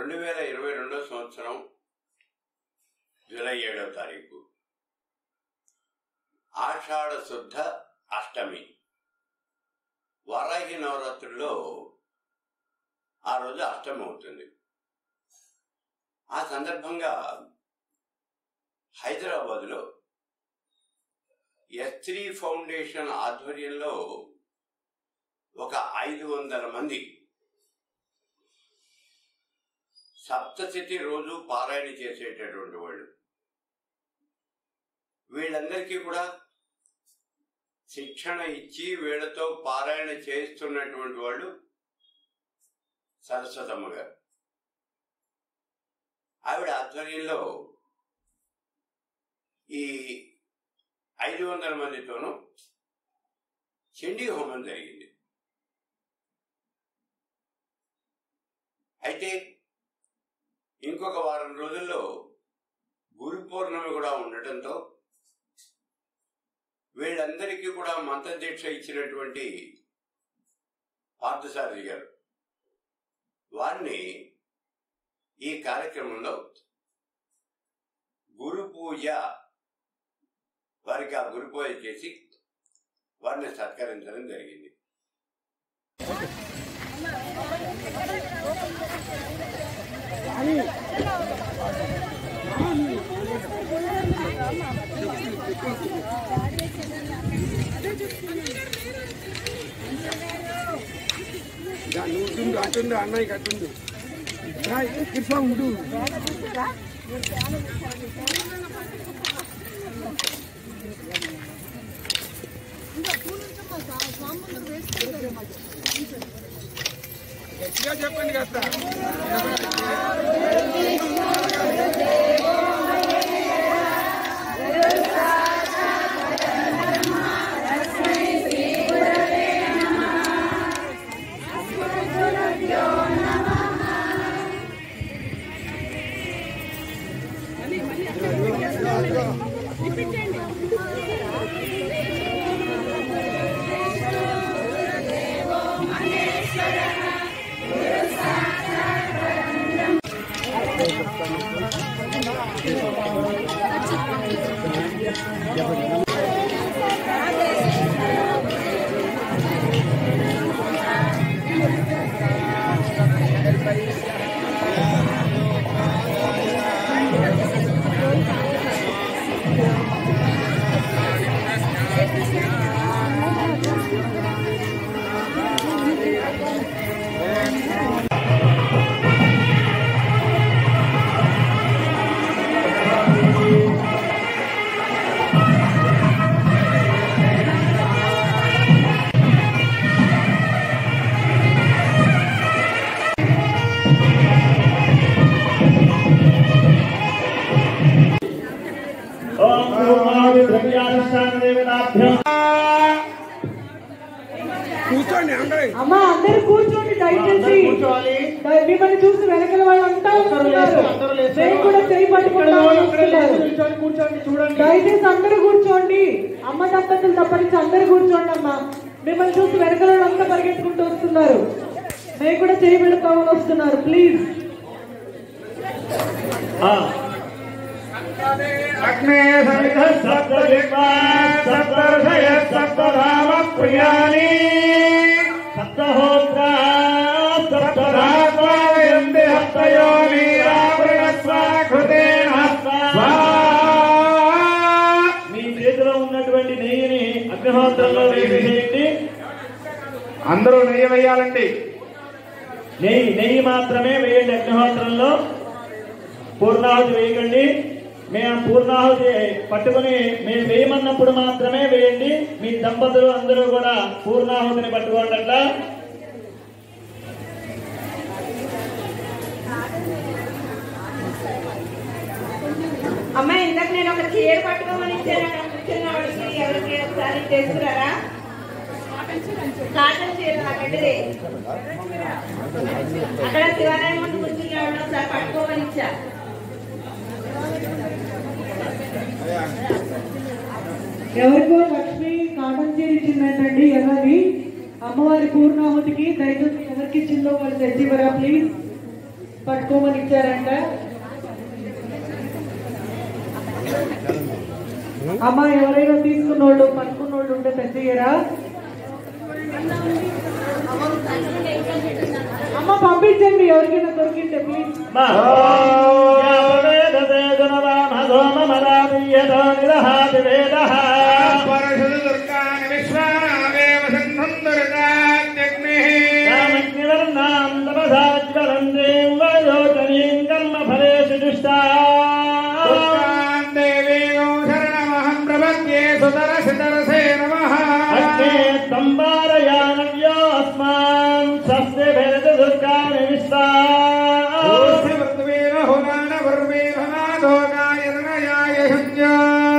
రెండు వేల ఇరవై రెండో సంవత్సరం జూలై ఏడవ తారీఖు ఆషాఢ శుద్ధ అష్టమి వారాహి నవరాత్రుల్లో ఆ రోజు అష్టమి అవుతుంది ఆ సందర్భంగా హైదరాబాద్లో ఎస్త్రీ ఫౌండేషన్ ఆధ్వర్యంలో ఒక ఐదు వందల మంది సప్తశతి రోజు పారాయణ చేసేటటువంటి వాళ్ళు వీళ్ళందరికీ కూడా శిక్షణ ఇచ్చి వీళ్ళతో పారాయణ చేస్తున్నటువంటి వాళ్ళు సరస్వతమ్మ గారు ఆవిడ ఆధ్వర్యంలో ఈ ఐదు వందల మందితోనూ చండీ హోమం జరిగింది అయితే ఇంకొక వారం రోజుల్లో గురు పౌర్ణమి కూడా ఉండటంతో వీళ్ళందరికీ కూడా మంత్రదీక్ష ఇచ్చినటువంటి పార్థసారథి గారు వారిని ఈ కార్యక్రమంలో గురు పూజ వారికి ఆ గురు పూజ చేసి వారిని సత్కరించడం జరిగింది నువ్వు అటుండు అన్నయ్య అటుండు కిర్ఫాంగ్ ఉండు గట్టిగా చెప్పండి కదా ఓం పూర్ణాది ద్రవ్యానుష్ఠాన దేవతాభ్యం కూర్చోండి అందరూ అమ్మా అందరూ కూర్చోండి దయచేసి కూర్చోవాలి దయ- మిమ్మల్ని చూసి వెనకల వాళ్ళు అంతా అందరూ లేచి, వస్తున్నారు అందరూ లేచి. చేయి కూడా చేయి ఇక్కడ పట్టుకుంటా వాళ్ళు అక్కడ లేచి వస్తున్నారు. నిల్చొని కూర్చోండి చూడండి దయచేసి అందరూ కూర్చోండి అమ్మ దంపతులు తప్పనించి అందరూ కూర్చోండి అమ్మా మిమ్మల్ని చూసి వెనకల వాళ్ళు అంతా పరిగెత్తుకుంటూ వస్తున్నారు మేము కూడా చేయి పెడతామని వస్తున్నారు ప్లీజ్ ఆ. అగ్నే సమిధ సప్త జిహ్వా సప్త హృదయ సప్త రామ ప్రియాని సప్తహోత్ర సప్తరాత్మాయంతి హస్తయోని రావృణస్వాకృతేన మీ చేతిలో ఉన్నటువంటి నెయ్యిని అగ్నిహోత్రంలో వేసేయండి అందరూ నెయ్యి వేయాలండి నెయ్యి నెయ్యి మాత్రమే వేయండి అగ్నిహోత్రంలో పూర్ణాహుతి వేయకండి మేము పూర్ణాహుతి పట్టుకుని మేము వేయమన్నప్పుడు మాత్రమే వేయండి మీ దంపతులు అందరూ కూడా పూర్ణాహుతిని పట్టుకోండి అట్లా అమ్మాయి ఇందాక నేను ఒక చీర పట్టుకోమని ఇచ్చాను అక్కడ కూర్చున్న వాడికి ఎవరికి ఒకసారి చేసుకురారా కాటన్ చీర నాకంటే అక్కడ శివాలయం ముందు కూర్చున్న వాడిని ఒకసారి పట్టుకోమని ఇచ్చా ఎవరికో లక్ష్మి కాటన్ చీర ఇచ్చిందంటండి ఎవరి అమ్మవారి పూర్ణాహుతికి దయచేసి ఎవరికి ఇచ్చిందో వాళ్ళు తెచ్చివరా ప్లీజ్ పట్టుకోమని ఇచ్చారంట అమ్మ ఎవరైనా తీసుకున్నోళ్ళు పట్టుకున్నోళ్ళు ఉంటే తెచ్చియరా అమ్మ పంపించండి ఎవరికైనా దొరికింటే ప్లీజ్ పరశుడు దుర్గాని విశ్వాదేవ సంధం దుర్గాగ్నిః దుర్గాం దేవీం శరణమహం ప్రపద్యే సుదరసి దరసే నమః ఓసి వృత్వేన హునాన వర్వేభనాదోగాయ ధనయాయ సంజ్ఞా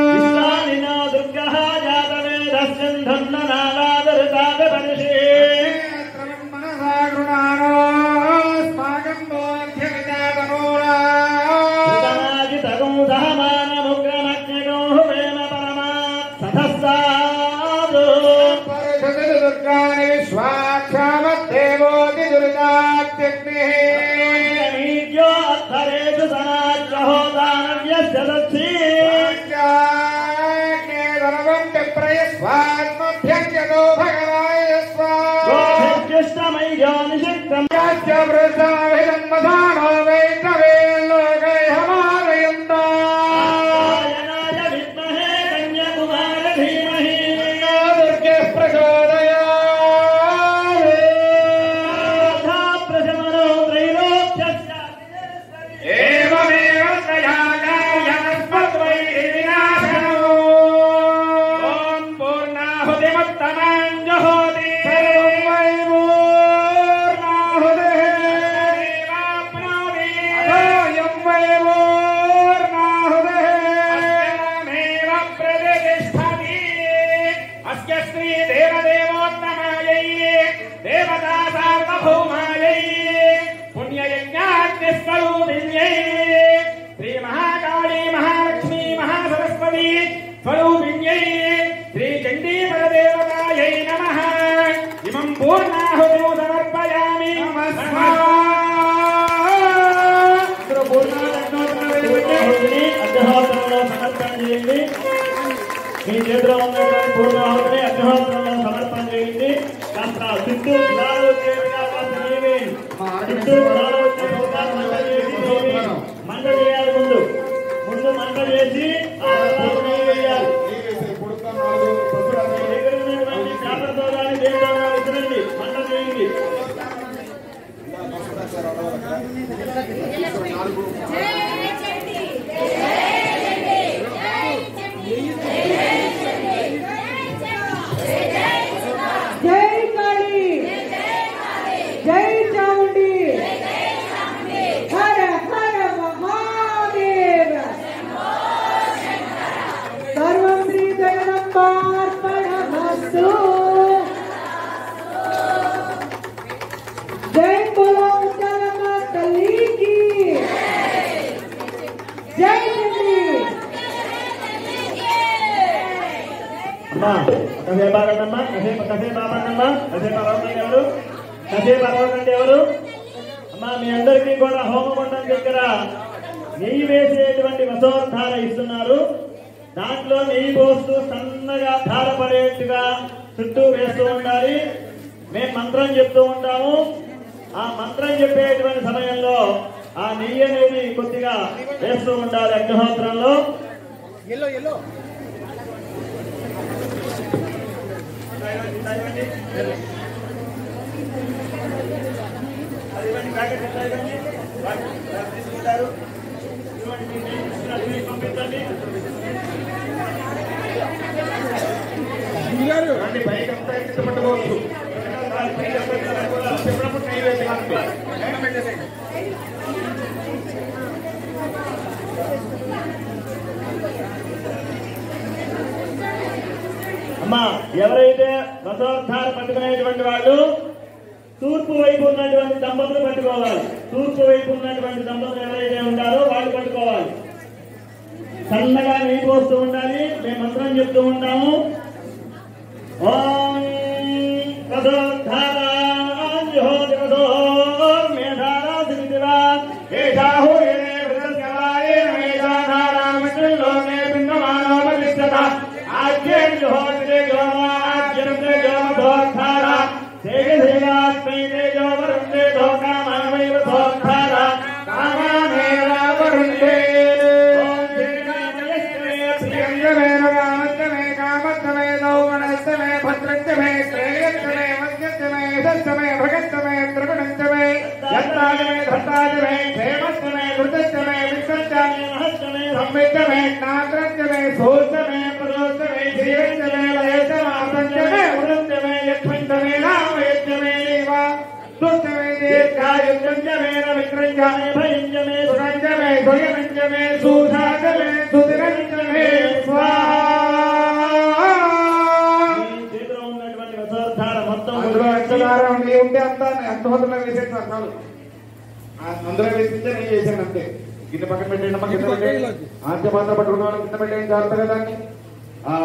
మనసా గృణానో స్మాగం బోధ్యవిజాతనూరా పరిషదు దుర్గాని విశ్వాక్షామదేవోతి దుర్గాత్యగ్నిః జ్ఞానేదనవం విప్రయస్వాత్మభ్యంజతో భగవాయ స్వామిజన్మధానో వైష్ణవేల్లోకై హమారయంతా దుర్గే ప్రచోదయా ఏమేవ తయా కార్యమస్మద్వై వినాశనో ఓం పూర్ణాహుతిమత్తమాం జహోతి సర్వం వై పూర్ణాహుతిః అథోయం వై పూర్ణాహుతిః ప్రతిష్టతి అస్య శ్రీ దేవదేవోత్తమాయై దేవతా సార్వభౌమాయై పుణ్యయజ్ఞాగ్నిస్వరూపిణ్యై శ్రీ మహాకాళీ మహాలక్ష్మీ మహాసరస్వతి స్వరూపిణ్యై శ్రీ చండీపరదేవతాయై నమః ఇమం పూర్ణాహుతిం సమర్పయామి అగ్రహోత్రంలో సమర్పణ చేయండి మీ చేతిలో ఉన్నటువంటి పూర్ణాహుతిని అగ్రహోత్రంలో సమర్పణ చేయండి కాస్త చుట్టూ గులాలు చేతిగా కాస్త నియమేయండి. చుట్టూ గులాలు చేతిగా మంట చేసి నియమేయండి. మంట చేయాలి ముందు ముందు మంట చేసి ఆ తర్వాత నెయ్యి వేయాలి మీ దగ్గర ఉన్నటువంటి చేపలతో కానీ దేనితో కానీ విసిరండి మంట చేయండి జై కాళీ జై చాముండి హర హర మహాదేవ సర్వం శ్రీ జగదంబార్పణమస్తు జై బోలో ఉత్తరమ్మ తల్లికి జై చండి అమ్మా కసేపు ఆగండమ్మా కసేపు కసేపు ఆపండమ్మా కసేపు అరవకండి ఎవరు కసేపు అరవకండి ఎవరు అమ్మా మీ అందరికీ కూడా హోమగుండం దగ్గర నెయ్యి వేసేటువంటి వసోధార ఇస్తున్నారు దాంట్లో నెయ్యి పోస్తూ సన్నగా ధార పడేట్టుగా చుట్టూ వేస్తూ ఉండాలి మేము మంత్రం చెప్తూ ఉంటాము ఆ మంత్రం చెప్పేటువంటి సమయంలో ఆ నెయ్యి అనేది కొద్దిగా వేస్తూ ఉండాలి అగ్నిహోత్రంలో అది ఇవ్వండి, ప్యాకెట్ ఎంత ఇవ్వండి. వాళ్ళు తీసుకుంటారు. ఇవ్వండి, మీ నెయ్యి ఇస్తున్నారు, మీరు పంపించండి. రండి, పైకి అంతా ఎక్కించి పట్టుకోవచ్చు. పైకి అంతా ఎక్కించి పట్టుకోవాలి. చెప్పినప్పుడు నెయ్యి వేసి కలుపుకోవాలి. అమ్మా ఎవరైతే రథోద్ధార పట్టుకునేటువంటి వాళ్ళు తూర్పు వైపు ఉన్నటువంటి దంపతులు పట్టుకోవాలి తూర్పు వైపు ఉన్నటువంటి దంపతులు ఎవరైతే ఉంటారో వాళ్ళు పట్టుకోవాలి సన్నగా నెయ్యి పోస్తూ ఉండాలి మేము మంత్రం చెప్తూ ఉంటాము ఓం రథోద్ధార జ్యోతి రథోర్మేధారా శ్రీదివా సంవిత్తమే నాగ్రత్యమే సూత్రమే ప్రదోత్తమే శ్రీరంజమే లయసమాపంచమే వృందమే యత్వంతమే నామయత్యమే దేవా దుష్టమే దీర్ఘాయుంజమే విక్రంజమే భయంజమే సురంజమే సుయనంజమే సుధాజమే సుధిరంజమే స్వాహా చేతిలో ఉన్నటువంటి రసోద్ధార మొత్తం అందులో అక్షరారం నీ ఉంటే అంతా అర్థవంతంగా వేసేసి అర్థాలు అందులో వేసిందే నేను చేశాను అంతే కింద పక్కన పెట్టండి అమ్మ కింద పెట్టండి ఆంధ్య మాత్రం పట్టుకున్న వాళ్ళు కింద పెట్టండి జాగ్రత్తగా దాన్ని ఆ,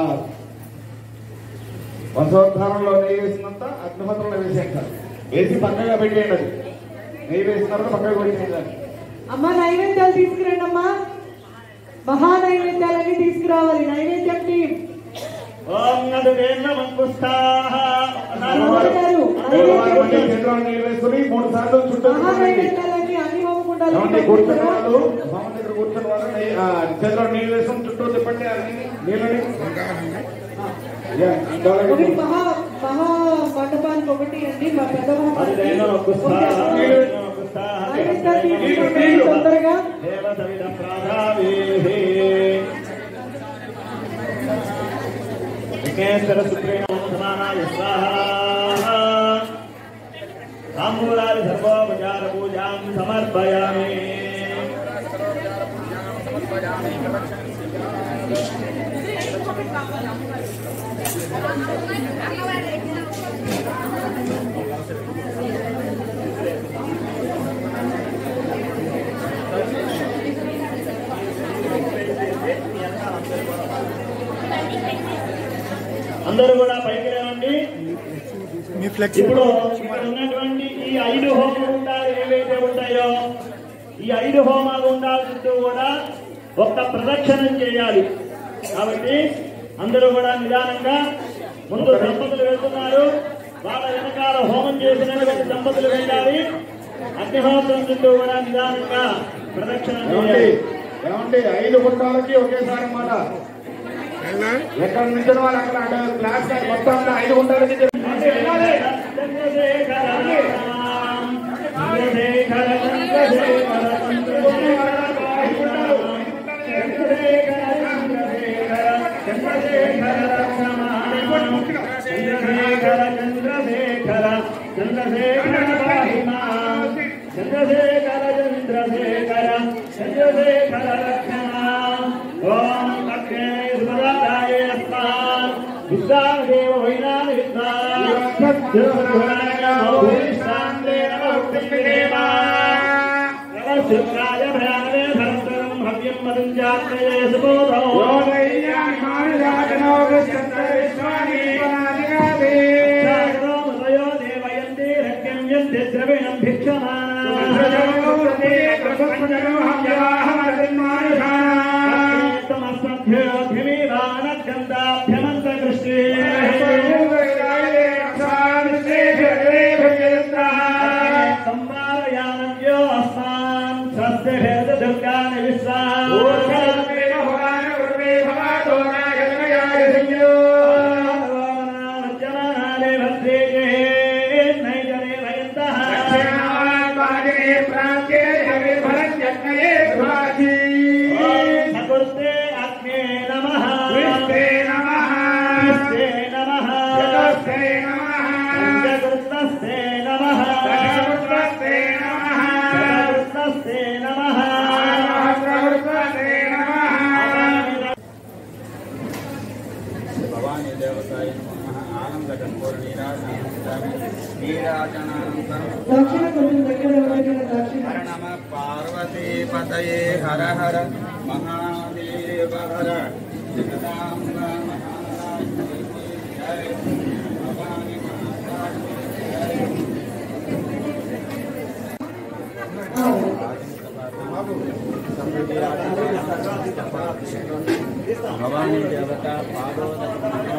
వసోద్ధారంలో నెయ్యి వేసినంత అగ్నిహోత్రంలో వేసేయండి సార్ వేసి పక్కగా పెట్టేయండి అది నెయ్యి వేసిన తర్వాత పక్కగా పెట్టేయండి దాన్ని అమ్మ నైవేద్యాలు తీసుకురండి అమ్మా మహా నైవేద్యాలన్నీ తీసుకురావాలి నైవేద్యం టీం ఓం నదువేన్న మంకుస్థాః అమ్మవారు గారు భగవాన్ వంటి నైవేద్యం చేతిలో నెయ్యి వేసుకుని మూడు సార్లు చుట్టూ మహా తిప్పండి. నైవేద్యాలన్నీ అన్ని హోమకుండాలు ఏమండి కూర్చున్న వాళ్ళు స్వామి దగ్గర కూర్చున్న వాళ్ళు నెయ్యి- ఆ, చేతిలో నీళ్ళు వేసుకుని చుట్టూ తిప్పండి అన్ని నీళ్ళని యా, ఇంకా అలాగే ఒకటి మహా మహా మండపానికి ఒకటి అండి మా పెద్ద నదువేన్న మంకుస్థాః మంకుస్థాః నైవేద్యాలు తీసుకురండి తొందరగా దేవసవిద ప్రాధావేహి విఘ్నేశ్వర సుప్రీణ సమానాయ స్వాహా తాంబూలాది సర్వోపచార పూజాం సమర్పయామి అందరూ కూడా పైకి లేవండి ఇప్పుడు ఇక్కడ ఉన్నటువంటి ఈ ఐదు హోమగుండాలు ఏవైతే ఉంటాయో ఈ ఐదు హోమగుండాల చుట్టూ కూడా ఒక్క ప్రదక్షిణం చేయాలి కాబట్టి అందరూ కూడా నిదానంగా ముందు దంపతులు వెళ్తున్నారు వాళ్ళ వెనకాల హోమం చేసినటువంటి దంపతులు వెళ్ళాలి అగ్నిహోత్రం చుట్టూ కూడా నిదానంగా ప్రదక్షిణం ఏమండి చేయాలి ఏమండి ఐదు గుండాలకి ఒకేసారి మాట ఎక్కడ నుంచి వాళ్ళు అక్కడ అక్కడ క్లాస్ కానీ మొత్తం అంతా ఐదు గుండాలకి చెప్పి వెళ్ళాలి. చంద్రశేఖర చంద్రశేఖర చంద్రశేఖర చంద్రశేఖర చంద్రశేఖర రక్షణ ఓం లక్ష్మీ సుమదాయ స్వాహ విశ్వాదేవ వైనామి శుక్రాయ భ్రాణవే భరతరం భవ్యం మదం జాతయే సుబోధో మదయో దేవయంతే రక్యం యంతే ద్రవిణం సంవారయానవ్యో అస్మాన్ స్వస్య భేద దుర్గాని సకుర్తే అగ్నే నమః విష్ణే నమః పంచకృత్నస్తే నమః సకృత్నస్తే నమః భవానీ దేవతాయ నమః ఆనంద కర్పూర నీరాజనానంతరం నీరాజనానంతరం దక్షిణ కొంచెం దగ్గర ఎవరికైనా దక్షిణ హర నమ పార్వతీ పతయే హర హర మహాదేవ హర జగదాంబ మహారాజ్ఞి జయ భవానీ మహారాజ్ఞి భవానీ దేవత పాదోదక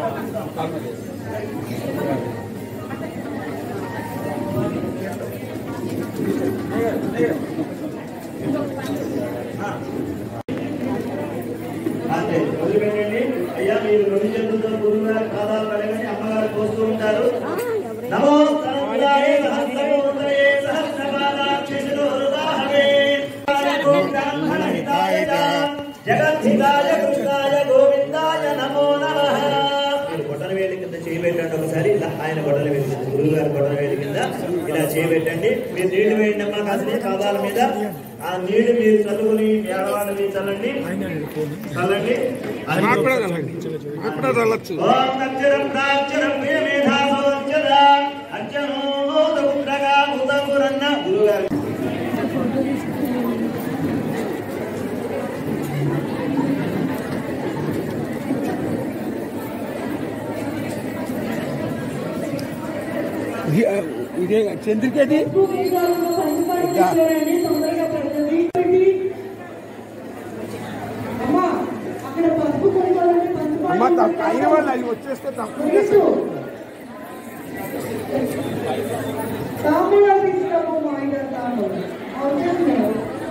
అంతే వదిలిపెట్టండి అయ్యా మీరు రెండు చేతులతో గురువు గారి పాదాలు కడగని అమ్మగారు పోస్తూ ఉంటారు నమో సర్వదాయ సహస్రమూర్తయే సహస్రపాదాక్షి శిరోరుదాహవే బ్రాహ్మణ హితాయ చ, జగద్ధితాయ కృష్ణాయ గోవిందాయ నమో నమః మీరు బొటన వేలి కింద చేయబెట్టండి ఒకసారి ఇలా ఆయన బొటన వేలి కింద గురువు గారి బొటన వేలి కింద ఇలా చేయబెట్టండి మీరు నీళ్లు వేయండి అమ్మా కాసిన పాదాల మీద ఆ నీళ్లు మీరు చల్లుకుని మీ ఆడవాళ్ళు మీరు చల్లండి చల్లండి ఓం అక్షరం ప్రాక్షరం మేధాసోచ్చర అర్జనోదపుత్రగా ఉదపురన్న గురుగారు ఇదే చంద్రికది ఎక్కువ విధానంలో పంచపాటు చేయండి తొందరగా పడుతుంది అమ్మా అక్కడ పసుపు కొనుక్కోవాలంటే పంచపాటు అయిన వాళ్ళు అవి వచ్చేస్తే తక్కువ తెలుసు తామిళ తీసుకురాము మా ఇంటి తాము వచ్చేస్తున్నాను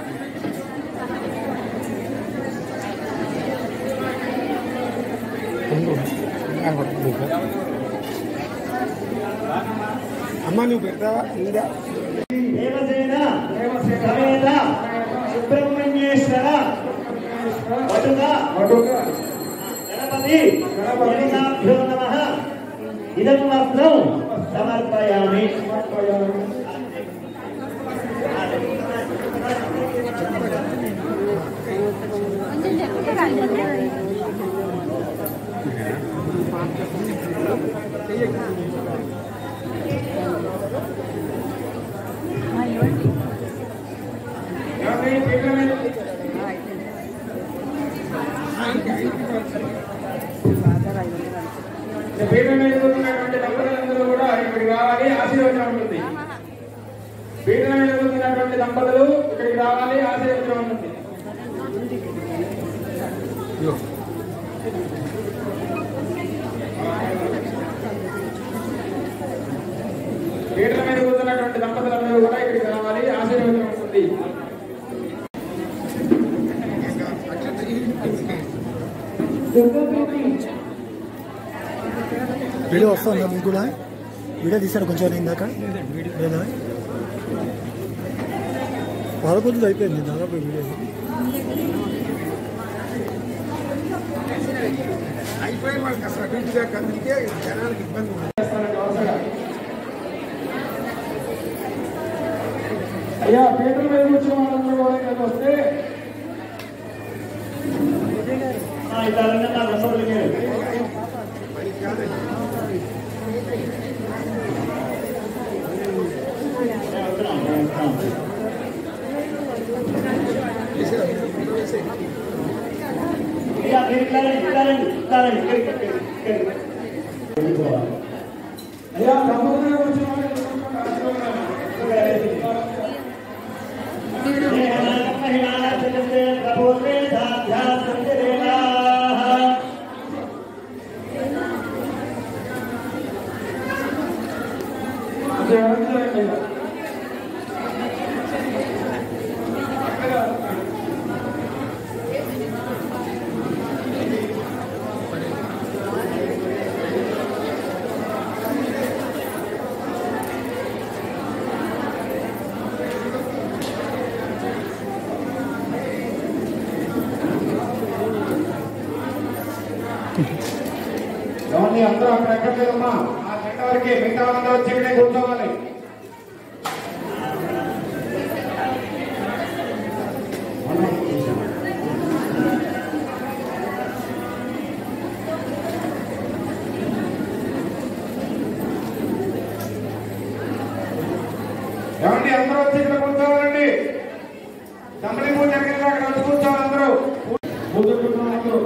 అమ్మ నువ్వు పెడతావా ఇంకా దేవసేన సమేత సుబ్రహ్మణ్యేశ్వర వటుక గణపతి దేవతాభ్యో నమః ఇదం వస్త్రం సమర్పయామి పీఠం మీద కూర్చున్నటువంటి దంపతులందరూ కూడా ఇక్కడికి రావాలి ఆశీర్వచనం ఉంటుంది పీఠం మీద కూర్చున్నటువంటి దంపతులు ఇక్కడికి రావాలి ఆశీర్వచనం ఉంటుంది పీఠం మీద కూర్చున్నటువంటి దంపతులందరూ కూడా ఇక్కడికి రావాలి ఆశీర్వచనం ఉంటుంది వీడియో వస్తుందా మీకు కూడా వీడియో తీసారు కొంచెం ఇందాక లేదా పదకొండు అయిపోయింది దాదాపు వీడియో అయిపోయి వాళ్ళకి అసలు అభివృద్ధిగా అందుకే జనానికి ఇబ్బంది ఉంది చేస్తానండి వరుసగా. అయ్యా పీఠం మీద కూర్చున్న వాళ్ళందరూ కూడా ఇక్కడికి వస్తే ఆ, ఇలా రండి నా దంపతులు మీరు. అయ్యా, మీరు ఇట్లా రండి, ఇట్లా రండి, ఇట్లా రండి, ఇక్కడికి, ఇక్కడికి, ఇక్కడికి. వెళ్ళిపోవాలి. అయ్యా దంపతుల మీద కూర్చున్న వాళ్ళు ఎదుర్కొంటున్న ఆశీర్వాదాలు. కొంచెం వెనక్కి రండి అయ్యా. ఏమండి అందరూ అక్కడ ఎక్కర్లేదమ్మా ఆ చెట్ట వరకే మిగతా వాళ్ళందరూ వచ్చి ఇక్కడే కూర్చోవాలి ఏమండి అందరూ వచ్చి ఇక్కడ కూర్చోవాలండి దమ్మడి పూజ జరిగింది అక్కడ వచ్చి కూర్చోవాలి అందరూ కూర్చుంటున్నాం అందరూ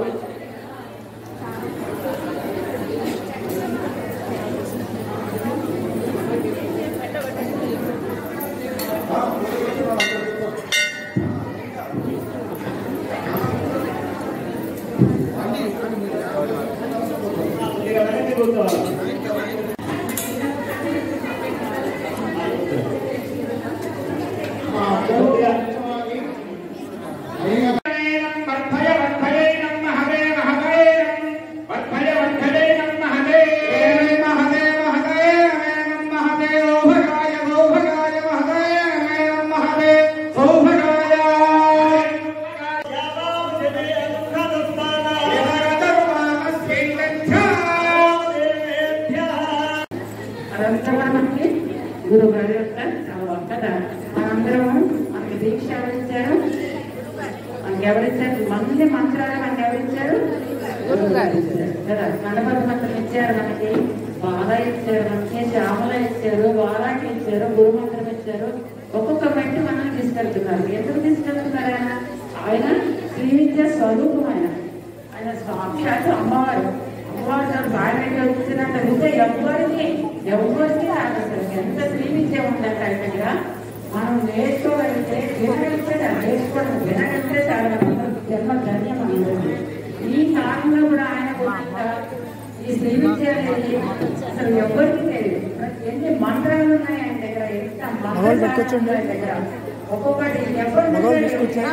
అదంతా కూడా మనకి గురువు గారి యొక్క చదవ కదా మనందరం మనకి దీక్ష ఎవరిచ్చారు మనకి ఎవరిచ్చారు మంది మంత్రాలు మనకి ఎవరిచ్చారు గురువు గారు ఇచ్చారు కదా గణపతి మంత్రం ఇచ్చారు మనకి బాధ ఇచ్చారు మనకి శ్యామల ఇచ్చారు వారాకి ఇచ్చారు గురు మంత్రం ఇచ్చారు ఒక్కొక్క మెట్టు మనం తీసుకెళ్తున్నారు ఎందుకు తీసుకెళ్తున్నారు ఆయన ఆయన శ్రీ విద్య స్వరూపం ఆయన ఆయన సాక్షాత్ అమ్మవారు అమ్మవారు తన బాగా వచ్చినంత విద్య ఎవ్వరికి ఎవరికి రాదు అసలు ఎంత శ్రీ విద్య ఉందంటే ఆయన దగ్గర మనం నేర్చుకోగలిగితే వినగలిగితే దాన్ని నేర్చుకోవడం వినగలిగితే చాలా మన జన్మ ధన్యం అనేది ఈ కాలంలో కూడా ఆయన గురించి ఈ శ్రీ విద్య అనేది అసలు ఎవరికి తెలియదు ఎన్ని మంత్రాలు ఉన్నాయి ఆయన దగ్గర ఎంత మంత్రాలు పట్టుకొచ్చండి. ఆయన దగ్గర ఒక్కొక్కటి ఎవరు మగవాళ్ళు తీసుకొచ్చా?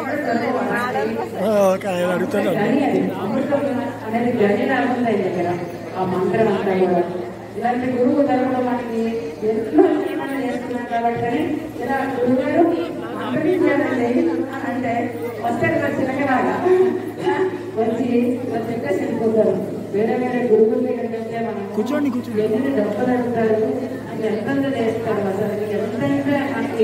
ఓకే ఆయన అడుగుతాను గని అది అమృతం అనేది గని రాకుండా దగ్గర ఆ మంత్రం అంతా కూడా ఇలాంటి గురువు ధర్మంలో మనకి ఎన్నో నియమాలు చేస్తున్నాం కాబట్టి ఇలా గురువు గారు మంత్రించాలండి అంటే వస్తాడు కదా చిలకలాగా వచ్చి ఇలా చెప్పేసి వెళ్ళిపోతారు వేరే వేరే గురువుల దగ్గరికి వెళ్తే మనం కూర్చోండి, కూర్చోండి. ఎన్ని డబ్బులు అడుగుతారు అది ఎంత చేస్తారు అసలు ఎంతైనా మనకి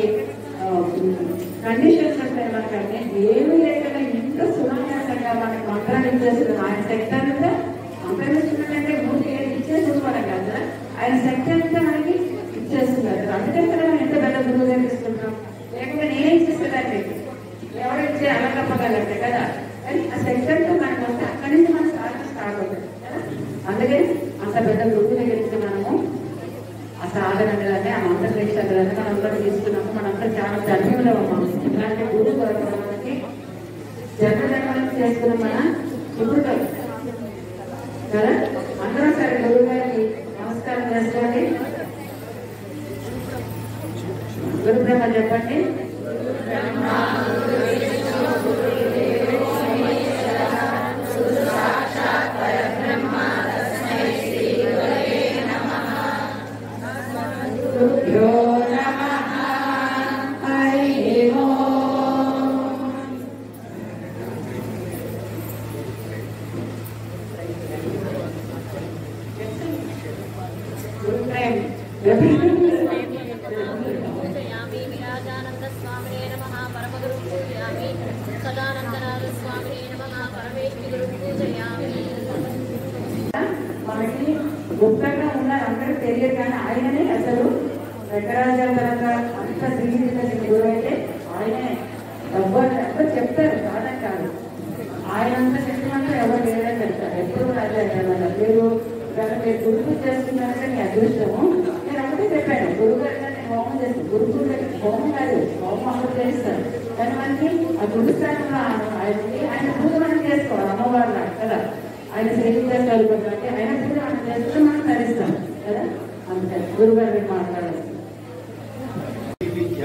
కండిషన్స్ ఉంటాయి మనకంటే ఏమీ లేకుండా ఇంత సునాయాసంగా మనకి మంత్రాలు ఇచ్చేస్తుంది ఆయన శక్తి అంతా మంత్రం ఇచ్చినట్టే ముందు ఏది ఇచ్చేస్తుంది మనకి కదా ఆయన శక్తి అంతా మనకి ఇచ్చేస్తున్నారు అందుకే కదా మనం ఎంత పెద్ద గురువు దగ్గర ఇస్తున్నాం లేకుంటే నేనే ఇచ్చేసేదాన్ని ఎవరు ఇచ్చే అలా తప్పగలంటే కదా కానీ ఆ శక్తి అంతా మనకు వస్తే అక్కడి నుంచి మన సాధన స్టార్ట్ అవుతుంది కదా అందుకని అంత పెద్ద గురువు దగ్గరికి మనము ఆ సాధన కానీ ఆ మంత్ర దీక్షలు కానీ మనందరం తీసుకున్నాము మనందరం చాలా ధన్యులు ఉన్నాం ఇలాంటి గురువు దొరకడం మనకి జన్మ జన్మలకు చేసుకున్న మన ఇప్పుడు కదా అందరం సరే గురువు గారికి నమస్కారం చేసుకోండి గురు బ్రహ్మ చెప్పండి గురుభ్యో నమః హరి ఓం పూజయామి విరాజానంద స్వామినే నమః పరమగురు పూజయామి సదానందనాథ స్వామినే నమః పరమేశ్వరి గురు పూజయామి మనకి గుప్తంగా ఉన్నారు అందరూ తెలియదు కానీ ఆయననే అసలు వెంకరాజపరంగా అంత శ్రీనిధి గురువు అయితే ఆయనే ఎవ్వరు ఎవ్వరు చెప్తారు కాదని కాదు ఆయన అంత శక్తిమంతా ఎవరు లేదని చెప్తారు ఎప్పుడు కూడా అదే అన్నారు మీరు ఇవాళ మీరు గురువు చేస్తున్నారంటే మీ అదృష్టము నేను ఒకటే చెప్పాను గురువు గారు నేను హోమం చేస్తాను గురు పూజ హోమం కాదు హోమం అప్పుడు చేస్తాను కానీ మనకి ఆ గురు స్థానంలో ఆయనకి ఆయన పూజ మనం చేసుకోవాలి అమ్మవారు లాగా కదా ఆయన శ్రీవిద్యా స్వరూపం అంటే ఆయన పూజ మనం చేస్తే మనం ధరిస్తాం కదా అంతే గురువు గారు మీరు మాట్లాడాలి విద్య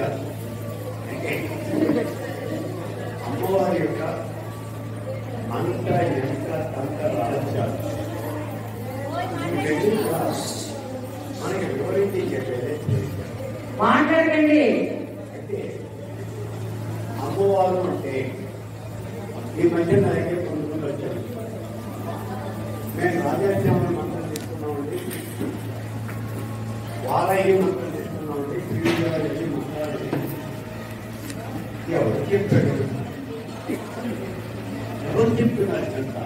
అమ్మవారి యొక్క అంత ఎంత అంత రహస్యాలు ఇవన్నీ కూడా మనకి వివరించి చెప్పేదే విద్య. మాట్లాడకండి అయితే అమ్మవారు అంటే ఈ మధ్య నా దగ్గర కొంతమంది వచ్చారు మేము రాజాజ్ఞానం మంత్రం తీసుకున్నామండి వారాయి మంత్రం తీసుకున్నామండి శ్రీవిద్యాలయం మంత్రాలు ఎవరు చెప్పాడు ఎవరు చెప్తున్నారు ఇదంతా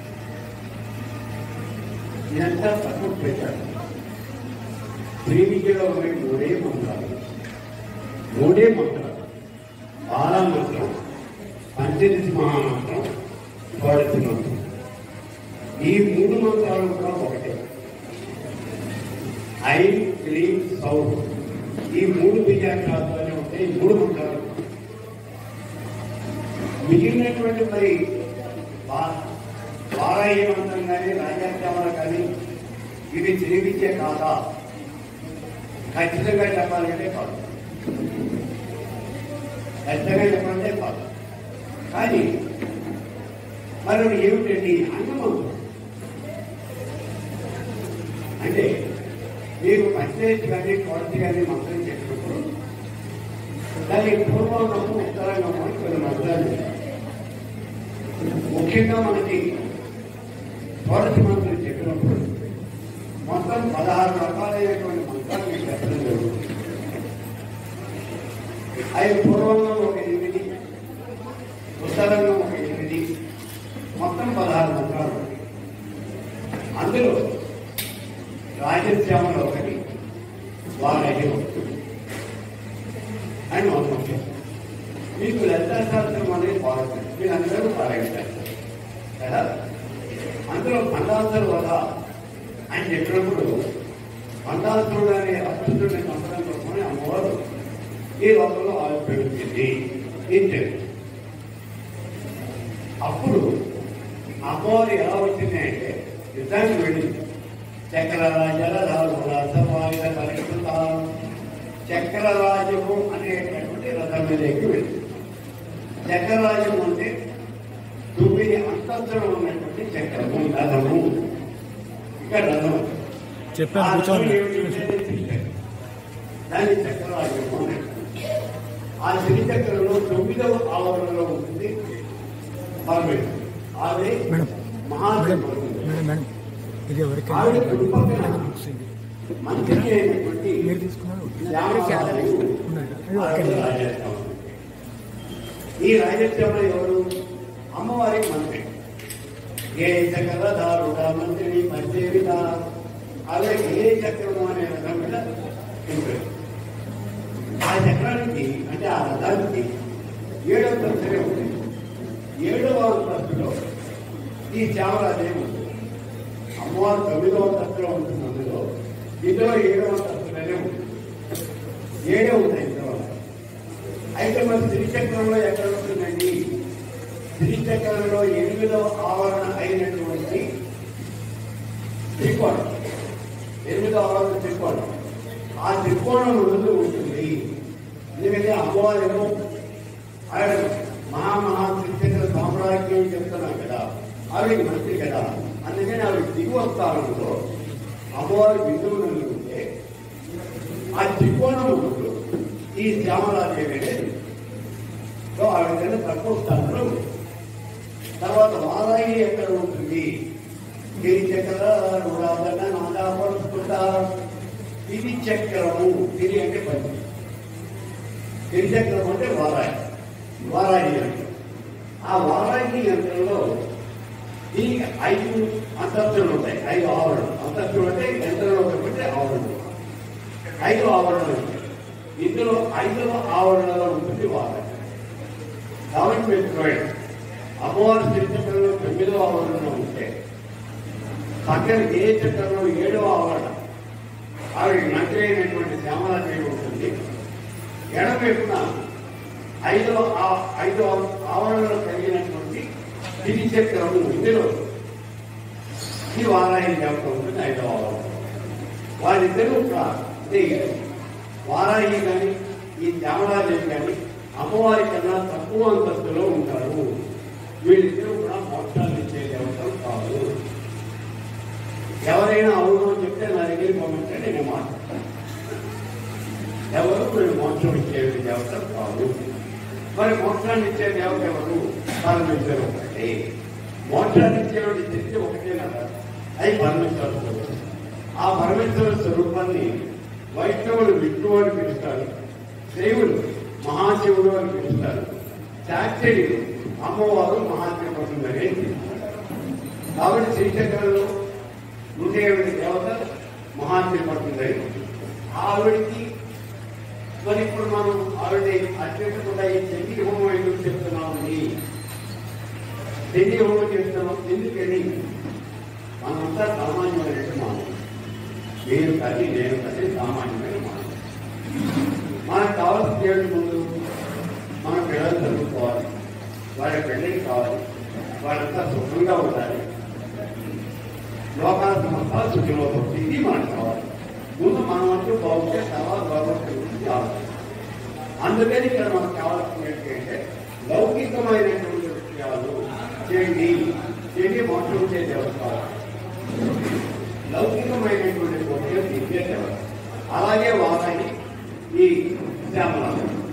ఇదంతా సపోర్ట్ పెట్టారు శ్రీ విద్యలో ఉన్నాయి మూడే మంత్రాలు మూడే మంత్రాలు బాల మంత్రం పంచదశి మహామంత్రం షోడశి మంత్రం ఈ మూడు మంత్రాలు కూడా ఒకటే ఐ క్లీం సౌర్ ఈ మూడు బీజాక్షరాలతోనే ఉంటాయి ఈ మూడు మంత్రాలు మిగిలినటువంటి మరి వా- వారాయి మంత్రం కానీ రాజాచామల కానీ ఇది తిరిగిచ్చే కాదా ఖచ్చితంగా చెప్పాలంటే కాదు ఖచ్చితంగా చెప్పాలంటే కాదు కానీ మరి ఏమిటండి అన్నమం అంటే మీరు పంచాయతీ కానీ కోర్టు కానీ మంత్రం చెప్పినప్పుడు దాని పూర్వాంగము ఉత్తరాంగము అని కొన్ని మంత్రాలు ఉన్నాయి. ముఖ్యంగా మనకి కోరటి మంత్రం చెప్పినప్పుడు మొత్తం పదహారు రకాలైనటువంటి మంత్రాలు మీకు చెప్పడం జరుగుతుంది అవి పూర్వంలో ఒక ఎనిమిది ఉత్తరంలో ఒక ఎనిమిది మొత్తం పదహారు మంత్రాలు ఉన్నాయి. అందులో రాజశ్యామలో ఒకటి వారహి ఒకటి అని ఒక ముఖ్యం మీకు లలితా శాస్త్రం అనేది బాగుంటుంది మీరు అందరూ పారాయణారు కదా అందులో పండాసురు వద అని చెప్పినప్పుడు పండాసురుడు అనే అత్యుతుడిని చంపడం కోసమని అమ్మవారు ఈ లోకంలో ఆవిర్భవించింది ఏం చెప్పి అప్పుడు అమ్మవారు ఎలా వచ్చింది అంటే యుద్ధానికి వెళ్ళింది చక్రరాజల రాజుల పరిస్థిత చక్రరాజము అనేటటువంటి రథం మీదకి వెళ్ళింది చక్రరాజము అంటే తొమ్మిది అంతస్తులు ఉన్నటువంటి చక్రము రథము ఇక్కడ రథం చెప్పాను, ఆ రథం కూర్చోండి. ఏమిటి అంటే శ్రీచక్రం. దాన్ని చక్రరాజము అని అంటారు. ఆ శ్రీచక్రంలో తొమ్మిదవ ఆవరణలో ఉంటుంది పరమేశ్వరుడు ఆవిడ మేడం మేడం మహాదేవుడు మేడం మేడం ఇది ఎవరికైనా ఆవిడ కుటుంబంగా బుక్స్ ఇది మంత్రి అయినటువంటి మీరు తీసుకున్నారు శ్యామరాజు ఉన్నాడు. ఇది ఆవిడ ఓకే. రాజేశ్వరం. ఈ రాజశ్యామ ఎవరు అమ్మవారికి మంత్రి ఏ చక్రధారుడ మంత్రిని మధ్యవిధ ఆవిడ ఏ చక్రము అనే రథం మీద ఉంటుంది ఆ చక్రానికి అంటే ఆ రథానికి ఏడవ అంతస్తులే ఉంది ఏడవ అంతస్తులో ఈ శ్యామరాజే ఉంది అమ్మవారు తొమ్మిదవ అంతస్తులో ఉంటుంది అందులో ఇందులో ఏడవ అంతస్తులోనే ఉంది ఏడే ఉన్నాయి ఇందులో అయితే మరి శ్రీచక్రంలో ఎక్కడ ఉంటుందండి శ్రీచక్రంలో ఎనిమిదవ ఆవరణ అయినటువంటి త్రికోణం ఎనిమిదవ ఆవరణ త్రికోణం ఆ త్రికోణం ముందు ఉంటుంది ఎందుకంటే అమ్మవారేమో ఆయన మహామహా శ్రీచక్ర సామ్రాజ్యం చెప్తున్నాం కదా ఆవిడ మంత్రి కదా అందుకని ఆవిడ దిగువ స్థానంలో అమ్మవారి బిందువు నుండి ఉంటే ఆ త్రికోణం ముందు ఈ శ్యామలాదేవి అనేది సో ఆవిడ కన్నా తక్కువ స్థానంలో ఉంది తర్వాత వారాయి ఎక్కడ ఉంటుంది గిరి చక్ర నూరాదన్న నాదాపరుచుకుంటా తిరి చక్రము తిరి అంటే పంచి తిరి చక్రం అంటే వారాయి వారాయి యంత్రం ఆ వారాయి యంత్రంలో దీనికి ఐదు అంతస్తులు ఉంటాయి ఐదు ఆవరణలు అంతస్తులు అంటే యంత్రంలో కాబట్టి ఆవరణలు ఐదు ఆవరణలు ఉంటాయి ఇందులో ఐదవ ఆవరణలో ఉంటుంది వారాయి కాబట్టి మీరు చూడండి అమ్మవారి శ్రీచక్రంలో తొమ్మిదవ ఆవరణలో ఉంటే పక్కన ఏ చక్రంలో ఏడవ ఆవరణ ఆవిడ మంత్రి అయినటువంటి శ్యామలాదేవి ఉంటుంది ఎడమవైపున ఐదవ ఆ- ఐదవ ఆవరణలో కలిగినటువంటి తిరి చక్రము ఇందులో ఈ వారాయి దేవత ఉంటుంది ఐదవ ఆవరణ వారిద్దరూ కూడా అంటే వారాయి కానీ ఈ శ్యామలాదేవి కానీ అమ్మవారి కన్నా తక్కువ అంతస్తులో ఉంటారు వీళ్ళిద్దరూ కూడా మోక్షాన్ని ఇచ్చే దేవతలు కాదు ఎవరైనా అవును అని చెప్తే నా దగ్గరికి పంపించండి నేను మాట్లాడతాను ఎవరు వీళ్ళు మోక్షం ఇచ్చే దేవతలు కాదు మరి మోక్షాన్ని ఇచ్చే దేవత ఎవరు పరమేశ్వరు ఒకటే మోక్షాన్ని ఇచ్చేవాడి శక్తి ఒకటే కదా అది పరమేశ్వర స్వరూపం ఆ పరమేశ్వర స్వరూపాన్ని వైష్ణవులు విష్ణువు అని పిలుస్తారు శైవులు మహాశివుడు అని పిలుస్తారు శాస్త్రీయులు అమ్మవారు మహాత్రిపతుందని కాబట్టి శ్రీచక్రంలో ఉండేవాడి దేవత మహాత్రిపతుందని ఆవిడికి మరి ఇప్పుడు మనం ఆవిడ అత్యంతకుండా ఈ చెంది హోమం ఎందుకు చెప్తున్నామని చెంది హోమం చేస్తున్నాం ఎందుకని మనంతా సామాన్యమైన మానవులు మీరు కానీ నేను కానీ సామాన్యమైన మానవులు మనకు కావాల్సిన ఏడు ముందు మన పిల్లలు చదువుకోవాలి వాళ్ళ పెళ్ళికి కావాలి వాళ్ళంతా సుఖంగా ఉండాలి లోకాల సమస్త సుఖిలోకి ఇది మనకు కావాలి ముందు మనం అంటూ బాగుంటే తర్వాత భగవంతుడి గురించి ఆలోచించాలి అందుకని ఇక్కడ మనకు కావాల్సింది ఏంటంటే లౌకికమైనటువంటి విషయాలు చేయండి చేయండి మోక్షం చే దేవత లౌకికమైనటువంటి కోరికలు తీర్చే దేవత అలాగే వారాయి ఈ శ్యామల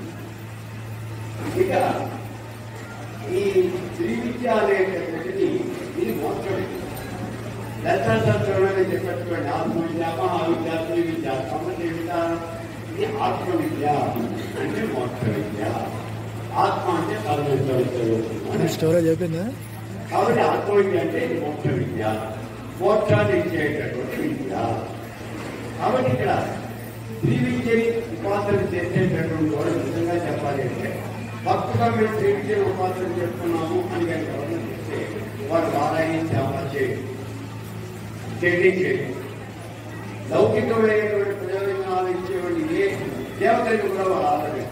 ఇక ఈ శ్రీ విద్య అనేటటువంటిది ఇది మోక్షం దశాశాస్త్రంలో చెప్పేటువంటి ఆత్మవిద్య మహావిద్య శ్రీ విద్య సమస్య విద్య ఇది ఆత్మవిద్య అంటే మోక్ష విద్య ఆత్మ అంటే పరమేశ్వర విద్య స్టోరేజ్ అయిపోయిందా కాబట్టి ఆత్మవిద్య అంటే ఇది మోక్ష విద్య మోక్షాన్ని ఇచ్చేటటువంటి విద్య కాబట్టి ఇక్కడ శ్రీ విద్యని ఉపాసన చేసేటటువంటి వాడు నిజంగా చెప్పాలి అంటే భక్తుగా మేము శ్రీ విద్యను ఉపాసన చేస్తున్నాము అని కనుక ఎవరైనా చెప్తే వాడు వారాయి సేవ చేయడు చెడ్డి చేయడు లౌకికమైనటువంటి ప్రయోజనాలు ఇచ్చేవాడి ఏ దేవతని కూడా వాడు ఆదరించారు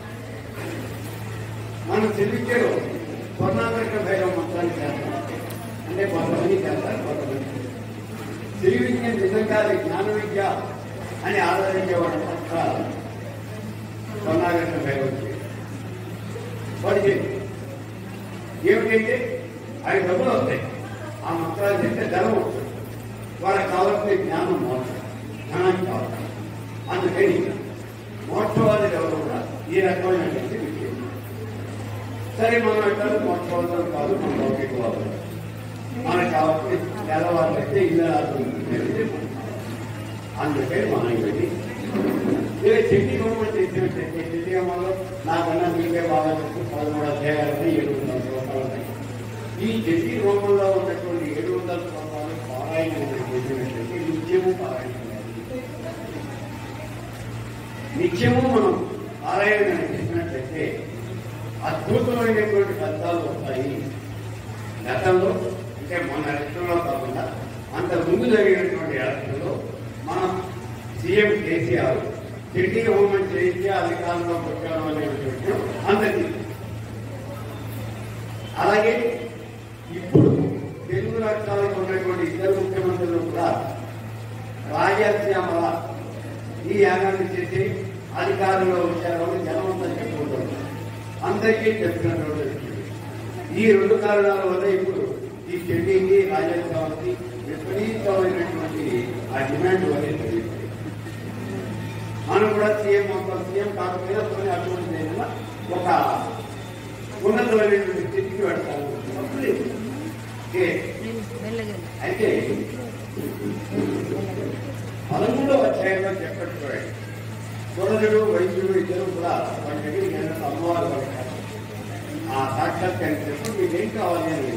మనం చెల్లించారు స్వర్ణాకర్షణ భైరవ మొత్తాన్ని చేస్తాం అంటే కొంతమంది చేస్తారు కొంతమంది శ్రీ విద్య నిజంగా అది జ్ఞాన విద్య అని ఆదరించేవాడు పక్క స్వర్ణాకర్షణ భైరవం వాడు చేయి ఏమిటంటే అవి డబ్బులు వస్తాయి ఆ మంత్రాలు చెప్తే ధనం వస్తుంది వాళ్ళకి కావాల్సిన జ్ఞానం మోక్షం జ్ఞానానికి కావాలి అందుకని మోక్షవాదులు ఎవరు కూడా ఈ రకమైనటువంటి విషయం సరే మనం అంటారు మోక్షవాదులు కాదు మన లౌకికవాదులు మనకు కావాల్సిన పేదవాళ్ళు అయితే ఇల్లు రాదు అందుకని మనం వెళ్ళి ఇక చెట్టి బొమ్మ చేసినట్టు చెట్టి బొమ్మలో నాకన్నా మీకే బాగా తెలుసు పదమూడు అధ్యాయాలని ఏడు వందల శ్లోకాలు ఉన్నాయి ఈ చెట్టి రూపంలో ఉన్నటువంటి ఏడు వందల శ్లోకాలు పారాయణ చేసినట్లయితే నిత్యము పారాయణ చేయాలి. నిత్యము మనం పారాయణ చేసినట్లయితే అద్భుతమైనటువంటి ఫలితాలు వస్తాయి గతంలో అంటే మన ఎలక్షన్లో కాకుండా అంత ముందు జరిగినటువంటి ఎలక్షన్లో మన సీఎం కేసీఆర్ చెట్టి హోమం చేయించి అధికారంలో వచ్చాను అనేటువంటి అందరికీ అలాగే ఇప్పుడు తెలుగు రాష్ట్రాలకు ఉన్నటువంటి ఇద్దరు ముఖ్యమంత్రులు కూడా రాజశ్యామల ఈ యాగాన్ని చేసి అధికారంలో వచ్చారు అని జనమంతా చెప్పుకుంటారు అందరికీ చెప్పినటువంటి విషయం. ఈ రెండు కారణాల వల్ల ఇప్పుడు ఈ చెడ్డీకి రాజశ్యామకి విపరీతమైనటువంటి ఆ డిమాండ్ అనేది పెరిగింది మనం కూడా సీఎం ఒక సీఎం కాకపోయినా కొన్ని అటువంటి ఏదైనా ఒక ఉన్నతమైనటువంటి స్థితికి పెడతాను తప్పలేదు. ఓకే. అయితే పదమూడవ అధ్యాయంలో చెప్పట్టు చూడండి సురజుడు వైద్యుడు ఇద్దరు కూడా వాళ్ళ దగ్గరికి వెళ్ళిన అమ్మవారు పడతారు ఆ సాక్షాత్కరించినప్పుడు మీకు ఏం కావాలి అని